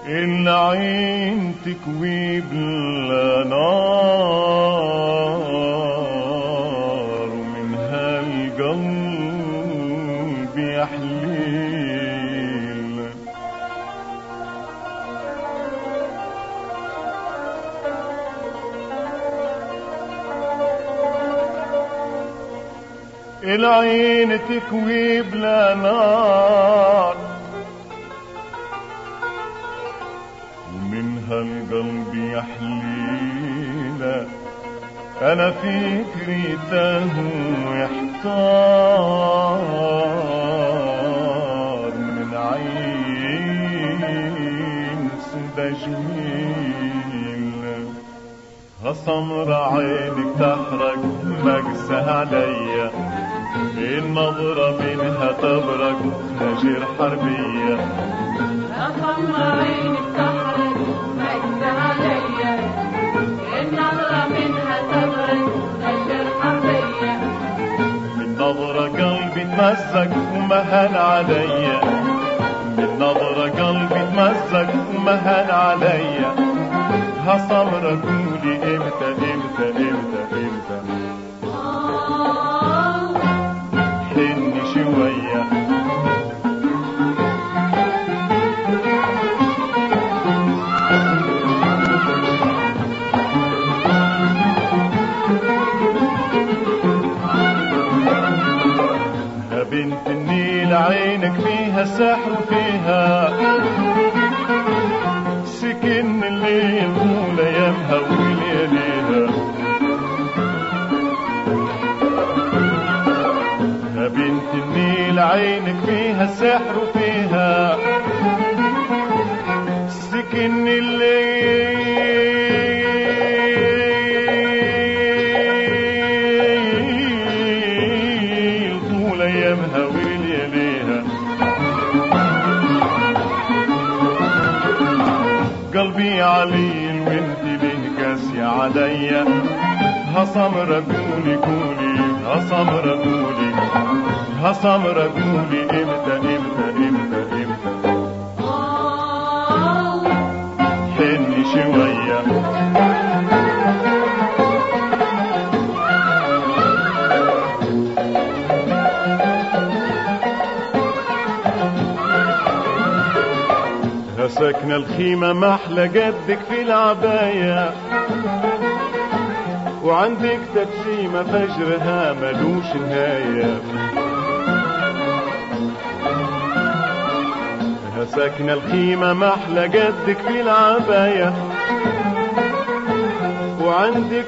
العين تكوي بلا نار ومنها القلب يحليل العين تكوي بلا نار ومنها القلب يحليل أنا فكري تاه يحتار من عين سودا جميل هسمر عينك تحرق مجس عليا النظرة منها تبرق نجير حربية أصم عينك تحرق مجد عليا النظرة منها تبرد نشر حرية من نظرة قلبي تمزق ومهن عليا من نظرة قلبي تمزق ومهن عليا هسمرة قولي امتى امتى امتى امتى آه حني شوية يا بنت النيل عينك فيها سحر فيها سكن الليل طول ايامها ولياليها يا بنت النيل عينك فيها سحر فيها سكن الليل طول ايامها ولياليها قلبي عليل وانت ليه قاسية عليا هسمرة قولي قولي هسمرة قولي هسمرة قولي امتى امتى امتى امتى آه حني شوية يا ساكنة الخيمة محلى جدك في العباية وعندك تبسيمة فجرها ملوش نهاية يا ساكنة الخيمة محلى جدك في العباية وعندك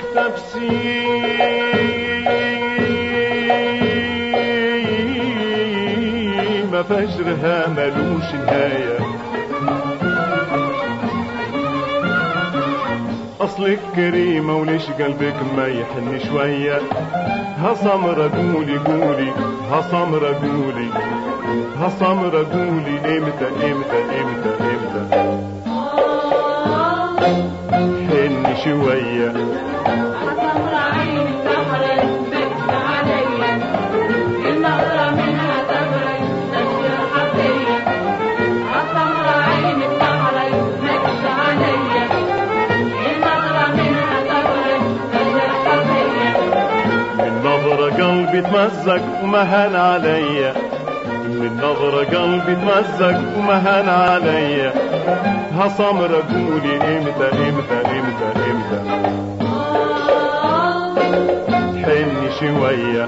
تبسيمة فجرها ملوش نهاية أصلك كريمة وليش قلبك ما يحن شوية ها سمرة قولي قولي ها سمرة قولي ها سمرة قولي امتى امتى امتى امتى آه حن شوية أصم عينك تحرق مجد عليا النظرة منها تبرد نشر حرية أصم عينك تحرق مجد عليا النظرة منها تبرد نشر حرية من نظرة قلبي تمزق ومهان عليا من نظرة قلبي تمزق ومهان عليا ها سمرة قولي امتى امتى امتى امتى آه حني شوية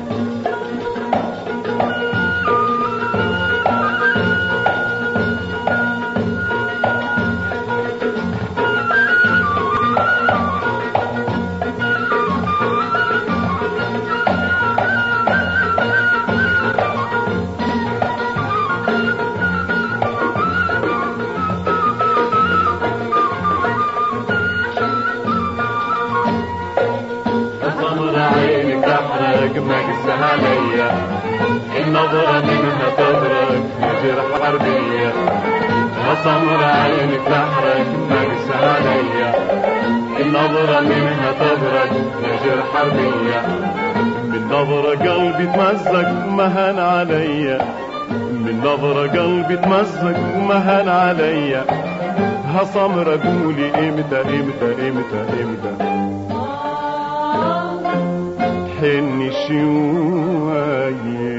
سمر عينك تحرق مجس عليا النظرة منها تبرق جرح حربية سمر عينك تحرق مجس عليا النظرة منها تبرق جرح حربية من نظرة قلبي تمزق مهان عليا من نظرة قلبي اتمزق ومهان عليا ها سمرة قولي امتى امتى امتى امتى تحني شوية